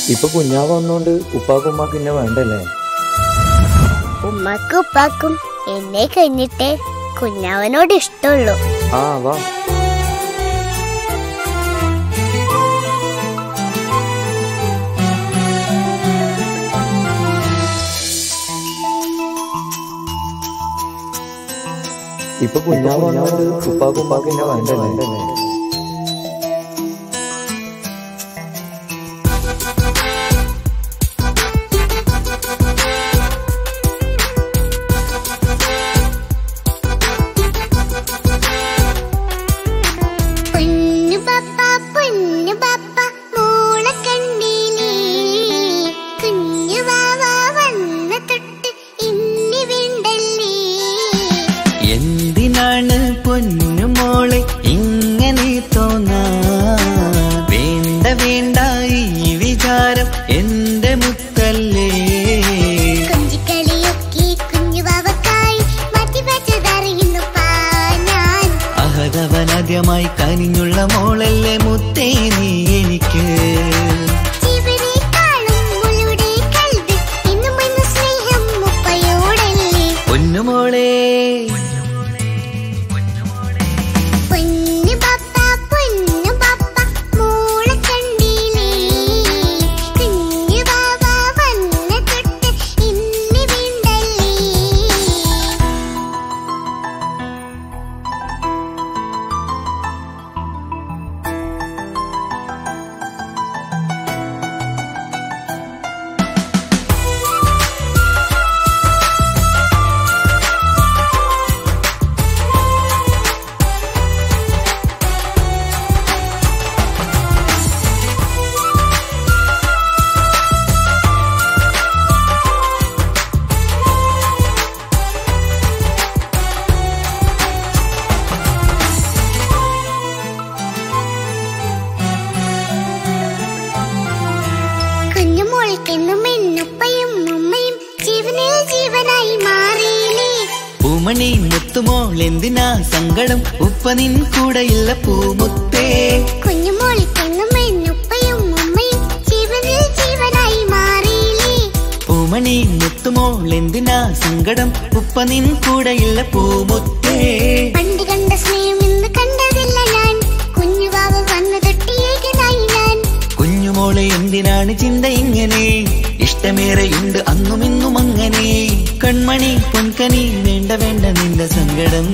ഇപ്പൊ കുഞ്ഞാവ് വന്നോണ്ട് ഉപ്പാക്കും ഉമ്മാക്കും എന്നെ വേണ്ടല്ലേ ഉമ്മക്കും ഉപ്പാക്കും എന്നെ കഴിഞ്ഞിട്ടേ കുഞ്ഞാവനോട് ഇഷ്ടമുള്ളൂ ആ വാ ഇപ്പൊ കുഞ്ഞാവ് വന്നോണ്ട് ഉപ്പാക്കും ഉപ്പാക്കും എന്നെ വേണ്ടല്ലേ പൊന്നു പപ്പ പൊന്നു പപ്പ മോളെ കണ്ടില്ലേ കുഞ്ഞു വാവ വന്ന തൊട്ട് ഇന്നി വീണ്ടല്ലേ എന്തിനാണ് പൊന്നുമോളെ ഇങ്ങനെ തോന്നാ വേണ്ട വേണ്ട ഈ വിചാരം എന്റെ മുത്തല്ലേ കുഞ്ചിക്കളിയൊക്കെ കുഞ്ഞു വാവക്കായി മാറ്റി വെച്ചതറിയുന്നു പാനാൻ അഹതവനാദ്യമായി കനിഞ്ഞുള്ള മോളല്ലേ മുത്തേ നീ എനിക്ക് ജീവനേക്കാളും മുളുടെ കൽവിൽ എന്നും എന്നും സ്നേഹം മുപ്പയോടല്ലേ പൊന്നുമോളെ പൊന്നു പപ്പ പൊന്നു പപ്പ മോളെ കണ്ടില്ലേ കുഞ്ഞു വാവ വന്ന തൊട്ട് ഇന്നി വീണ്ടല്ലേ കുഞ്ഞുമോൾക്കെന്നും എന്നുപ്പയും ഉമ്മയും ജീവനിൽ ജീവനായി മാറിയില്ലേ പൂമണി മുത്തുമോൾ എന്തിനാ സങ്കടം ഉപ്പ നിൻ കൂടെയില്ല പൂമുത്തേ കുഞ്ഞുമോൾക്കെന്നും എന്നുപ്പയും ഉമ്മയും ജീവനിൽ ജീവനായി മാറിയില്ലേ പൂമണി മുത്തുമോൾ എന്തിനാ സങ്കടം ഉപ്പ നിൻ കൂടെയില്ല പൂമുത്തേ പണ്ട് കണ്ട സ്നേഹം ഇന്ന് കണ്ടതില്ല ഞാൻ കുഞ്ഞുവാവ് വന്നു തൊട്ടിയേകനായി ഞാൻ കുഞ്ഞുമോളെ എന്തിനാണ് ചിന്ത ഇങ്ങനെ ഇഷ്ടമേറെയുണ്ട് അന്നും ഇന്നും അങ്ങനെ കൺമണി പൊൻകനി വേണ്ട വേണ്ട നിന്റെ സങ്കടം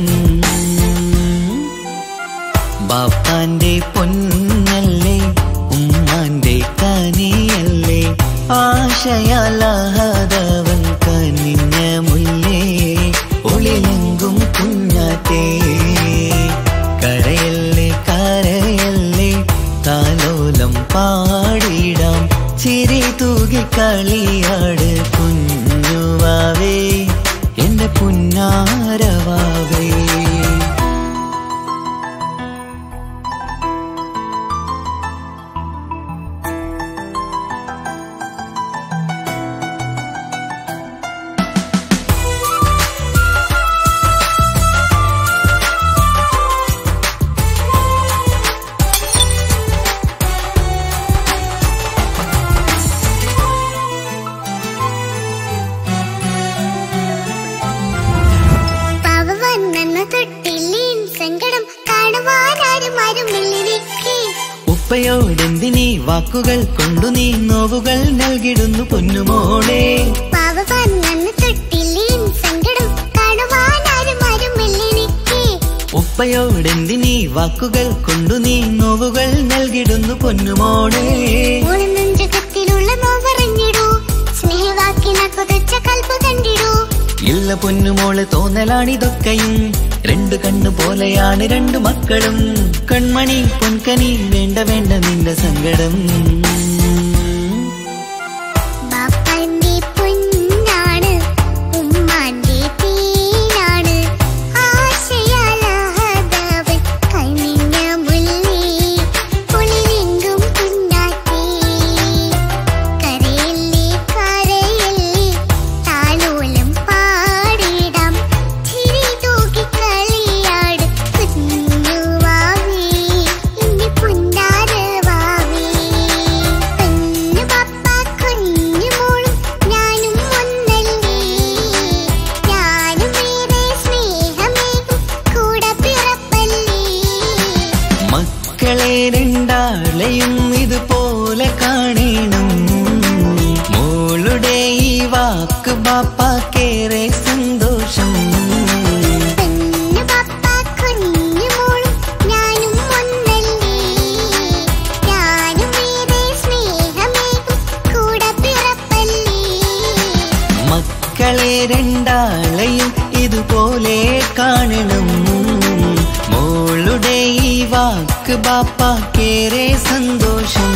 ബാപ്പാന്റെ പൊന്നല്ലേ ഉമ്മാന്റെ കനിയല്ലേ ആശയാലാഹതവൻ കനിഞ്ഞ മുല്ലേ ഒളിലെങ്കും കുഞ്ഞാറ്റേ കരയല്ലേ കരയല്ലേ താലോലം പാടിടാം ചിരി തൂകി കളിയാട് കുഞ്ഞുവാവേ എന്റെ പുന്നാരവാവേ പാവ വന്നെന്ന തൊട്ടില്ലേൻ സങ്കടം കാണുവാനാരും ആരും ഇല്ലെനിക്ക് ഉപ്പയോടെന്തിനീ വാക്കുകൾ കൊണ്ടു നീ നോവുകൾ നൽകിടുന്നു പൊന്നുമോളെ പാവ വന്നെന്ന തൊട്ടില്ലേൻ സങ്കടം കാണുവാനാരും ആരും ഇല്ലെനിക്ക് ഉപ്പയോടെന്തിനീ വാക്കുകൾ കൊണ്ടു നീ നോവുകൾ നൽകിടുന്നു പൊന്നുമോളെ മോള് നെഞ്ചകത്തിലുള്ള നോവറിഞ്ഞിടൂ സ്നേഹവാക്കിന കൊതച്ച കൽപ്പ് കണ്ടിടൂ ഇല്ല പൊന്നുമോളെ തോന്നലാണിതൊക്കെയും രണ്ടു കണ്ണു പോലെയാണ് രണ്ടു മക്കളും കൺമണി പൊൻകനി വേണ്ട വേണ്ട നിന്റെ സങ്കടം ബാപ്പാന്റെ പൊന്നാണ് ഉമ്മാന്റെ തീനാണ് ആശയാലാഹതവൻ കനിഞ്ഞ മുല്ലേ കുളിരെങ്കും കുഞ്ഞാറ്റേ കരയല്ലേ കരയല്ലേ താലോലം പാടിടാം ചിരി തൂക്കി കളിയാട് കുഞ്ഞുവാവേ ഇനി പുന്നാരവാവേ രണ്ടാളെയും ഇതുപോലെ കാണണം മോളുടെ ഈ വാക്ക് ബാപ്പാക്കേറെ സന്തോഷം പെണ്ണു പപ്പ കുഞ്ഞു മോളും ഞാനും ഒന്നല്ലേ ഞാനും വേറെ സ്നേഹമേകും കൂടെ പിറപ്പല്ലേ മക്കളെ രണ്ടാളെയും ഇതുപോലെ കാണണം മോളുടെ ഈ വാക്ക് ബാപ്പാക്കേറെ സന്തോഷം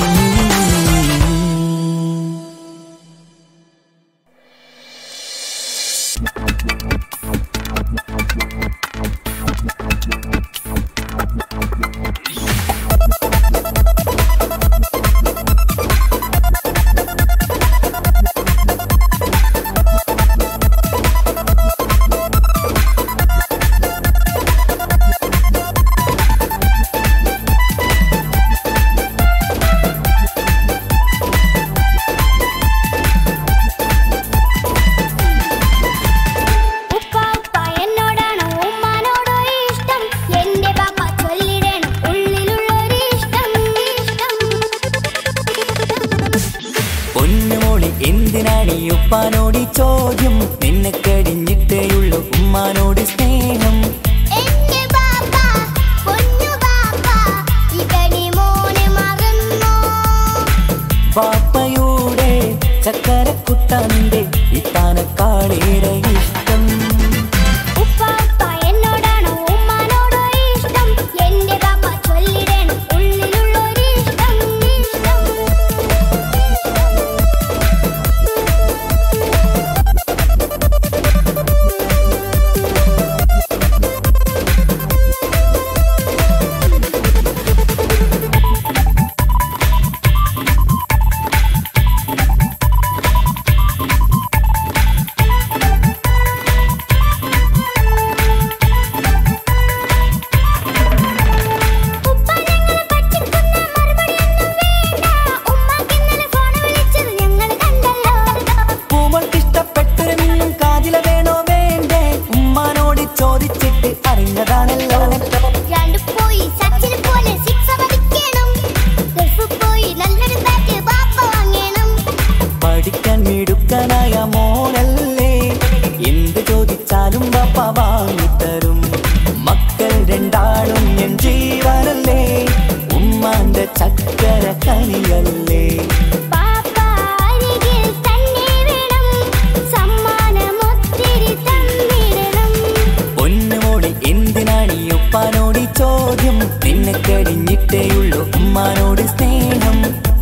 ഉപ്പ ഉപ്പ എന്നോടാണോ ഉമ്മാനോടോ ഇഷ്ടം എന്റെ പാപ്പ ചൊല്ലിടണം ഉള്ളിലുള്ളൊരു ഇഷ്ടം ഇഷ്ടം പൊന്നുമോളി എന്തിനാണ് ഈ ഉപ്പാനോട് ഈ ചോദ്യം നിന്നെ കടിഞ്ഞിട്ടേയുള്ളൂ ഉമ്മാനോട് സ്നേഹം എന്റെ പാപ്പ പൊന്നു പാപ്പ ഇതടി മോനെ മറന്നോ പാപ്പയുടെ ചക്കരക്കുട്ടന്റെ ഇത്താനക്കാളേറെ ഇഷ്ടം ഉപ്പ ഉപ്പ എന്നോടാണോ ഉമ്മാനോടോ ഇഷ്ടം എന്റെ പാപ്പ ചൊല്ലിടണം ഉള്ളിലുള്ളൊരു ഇഷ്ടം ഇഷ്ടം ഉപ്പ ഞങ്ങളെ പറ്റിക്കുന്ന മറുപടിയൊന്നും വേണ്ട ഉമ്മാക്ക് ഇന്നലെ ഫോൺ വിളിച്ചത് ഞങ്ങൾ കണ്ടല്ലോ പൂമൾക്ക് ഇഷ്ടപ്പെട്ടൊരു മിന്നും കാതില വേണോ വേണ്ടേ ഉമ്മാനോട് ചോദിച്ചിട്ട് അറിഞ്ഞതാണല്ലോ രണ്ട് പോയി സച്ചിന് പോലെ സിക്സ് അടിക്കണം ഗൾഫ് പോയി നല്ലൊരു ബാറ്റ് ബാപ്പ വാങ്ങണം പഠിക്കാൻ മിടുക്കനായ മോനല്ലേ എന്ത് ചോദിച്ചാലും പപ്പ വാങ്ങിത്തരും മക്കൾ രണ്ടാളും എൻ ജീവനല്ലേ ഉമ്മാന്റെ ചക്കര കനിയല്ലേ പാപ്പ അരികിൽ തന്നെ വേണം സമ്മാനം ഒത്തിരി തന്നിടണം പൊന്നുമോളി എന്തിനാണ് ഈ ഉപ്പാനോട് ഈ ചോദ്യം നിന്നെ കഴിഞ്ഞിട്ടേയുള്ളൂ ഉമ്മാനോട് സ്നേഹം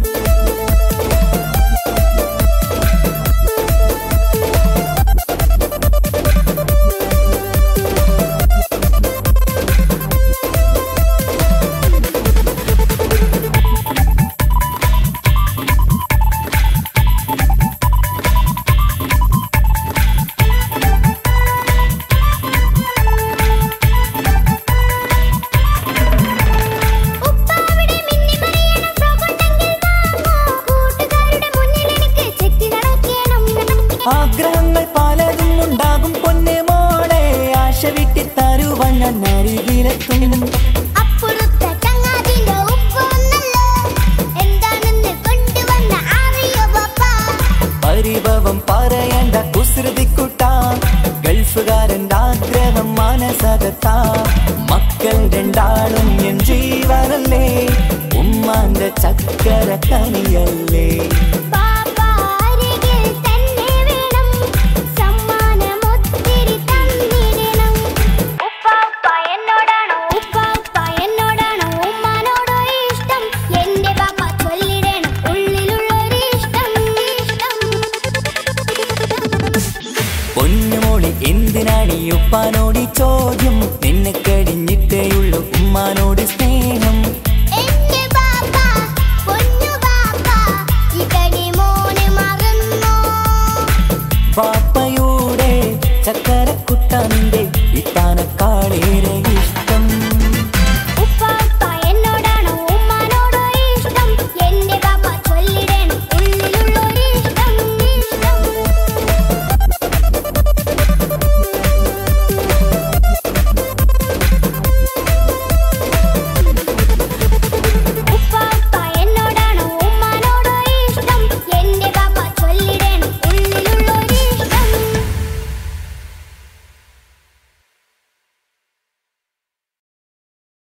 ഉപ്പ അവിടെ മിന്നി മറിയണ ഫ്രോക്ക് ഉണ്ടെങ്കിൽ വാങ്ങോ കൂട്ടുകാരുടെ മുന്നിൽ എനിക്ക് ചെത്തി നടക്കണം ആഗ്രഹങ്ങൾ പലതും ഉണ്ടാകും പൊന്നെ മോളെ ആശ വിട്ടി തരുവാൻ ഞാൻ അരികിലെത്തും അപ്പുറത്തെ ചങ്ങാതിന്റെ ഉപ്പ വന്നല്ലോ എന്താണെന്ന് കൊണ്ടുവന്ന അറിയോ പാപ്പ പരിഭവം പറയണ്ട കുസൃതിക്കുട്ട ഗൾഫുകാരൻ്റെ ആഗ്രഹം മനസകത്ത മക്കൾ രണ്ടാളും എൻ ജീവനല്ലേ ഉമ്മാന്റെ ചക്കര കനിയല്ലേ പാപ്പ അരികിൽ തന്നെ വേണം സമ്മാനം ഒത്തിരി തന്നിടണം ഉപ്പ ഉപ്പ എന്നോടാണോ ഉപ്പ ഉപ്പ എന്നോടാണോ ഉമ്മാനോടോ ഇഷ്ടം എന്റെ പാപ്പ ചൊല്ലിടണം ഉള്ളിലുള്ളൊരു ഇഷ്ടം ഇഷ്ടം പൊന്നുമോളി എന്തിനാണ് ഈ ഉപ്പാനോട് ഈ ചോദ്യം നിന്നെ കഴിഞ്ഞിട്ടേയുള്ളൂ ഉമ്മാനോട് സ്നേഹം എന്റെ പാപ്പ പൊന്നു പാപ്പ ഇതടി മോനെ മറന്നോ പാപ്പയുടെ ചക്കരക്കുട്ടന്റെ ഇത്താനക്കാളേറെ